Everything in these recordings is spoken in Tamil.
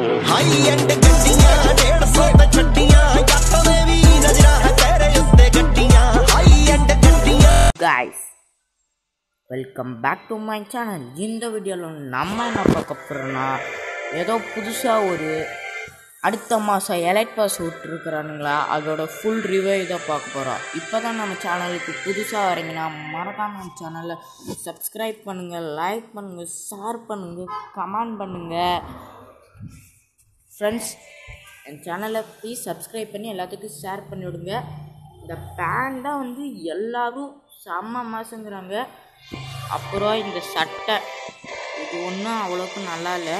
ਹਾਈ ਐਂਡ ਗੱਡੀਆਂ ਡੇਢ ਸੌ ਤੇ ਛੱਡੀਆਂ ਜੱਟ ਦੇ ਵੀ ਨਜ਼ਰਾਂ ਹੈ ਤੇਰੇ ਉੱਤੇ ਗੱਡੀਆਂ ਹਾਈ ਐਂਡ ਗੱਡੀਆਂ guys welcome back to my channel இந்த வீடியோவில் நம்ம என்ன பார்க்க போகிறோன்னா ஏதோ புதுசாக ஒரு அடுத்த மாதம் எலைட் பாஸ் விட்ருக்குறானுங்களா அதோட ஃபுல் ரிவ்யூ தான் பார்க்க போகிறோம் இப்போ தான் நம்ம சேனலுக்கு புதுசாக வரீங்கன்னா மறக்காம நம்ம சேனலை சப்ஸ்கிரைப் பண்ணுங்கள் லைக் பண்ணுங்கள் ஷேர் பண்ணுங்கள் கமெண்ட் பண்ணுங்கள் ஃப்ரெண்ட்ஸ் என் சேனலை ப்ளீஸ் சப்ஸ்கிரைப் பண்ணி எல்லாத்துக்கும் ஷேர் பண்ணி விடுங்க இந்த பேன் தான் வந்து எல்லாரும் செம்ம மாசங்கிறாங்க அப்புறம் இந்த சட்டை இது ஒன்றும் அவ்வளோக்கு நல்லா இல்லை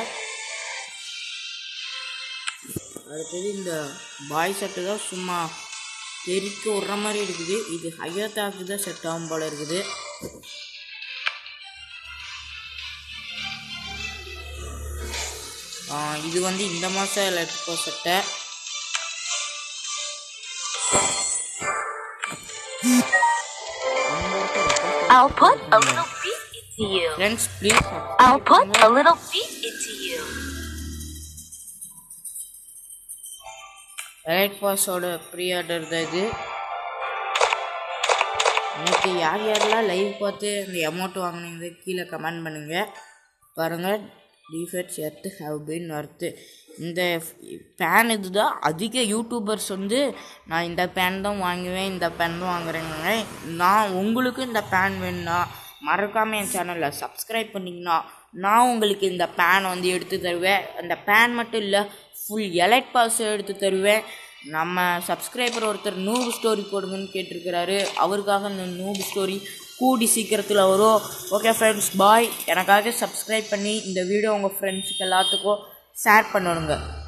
அடுத்தது இந்த பாய் சட்டை தான் சும்மா தெறிக்க விட்ற மாதிரி இருக்குது இது ஹையர் தாக்கு தான் செட் ஆகும் போல் இருக்குது ஆ, இது வந்து இந்த மாதம் எலக்ட்ரிக்கோ சட்டை I'll put a little beat into you. Friends please I'll put a little beat into you. Elite பாஸோட ப்ரீ ஆர்டர் தான் இது நேற்று யார் யாரெல்லாம் லைவ் பார்த்து இந்த அமௌண்ட் வாங்கினீங்க கீழே கமெண்ட் பண்ணுங்கள் பாருங்கள் டிஃபெக்ட்ஸ் எர்த்து ஹவ் பின் ஒர்த்து இந்த பேன் இதுதான் அதிக யூடியூபர்ஸ் வந்து நான் இந்த பேன் தான் வாங்குவேன் இந்த பேன் தான் வாங்குறேங்க நான் உங்களுக்கு இந்த பேன் வேணும்னா மறக்காமல் என் சேனலில் சப்ஸ்கிரைப் பண்ணிங்கன்னா நான் உங்களுக்கு இந்த பேன் வந்து எடுத்து தருவேன் அந்த பேன் மட்டும் இல்லை ஃபுல் எலைட் பாஸ் எடுத்து தருவேன் நம்ம சப்ஸ்கிரைபர் ஒருத்தர் நூறு ஸ்டோரி போடுங்கன்னு கேட்டிருக்கிறாரு அவருக்காக இந்த நூறு ஸ்டோரி கூடி சீக்கிரத்தில் வரும் ஓகே ஃப்ரெண்ட்ஸ் பாய் எனக்காக சப்ஸ்கிரைப் பண்ணி இந்த வீடியோ உங்கள் ஃப்ரெண்ட்ஸுக்கு எல்லாத்துக்கும் ஷேர் பண்ணிவிடுங்க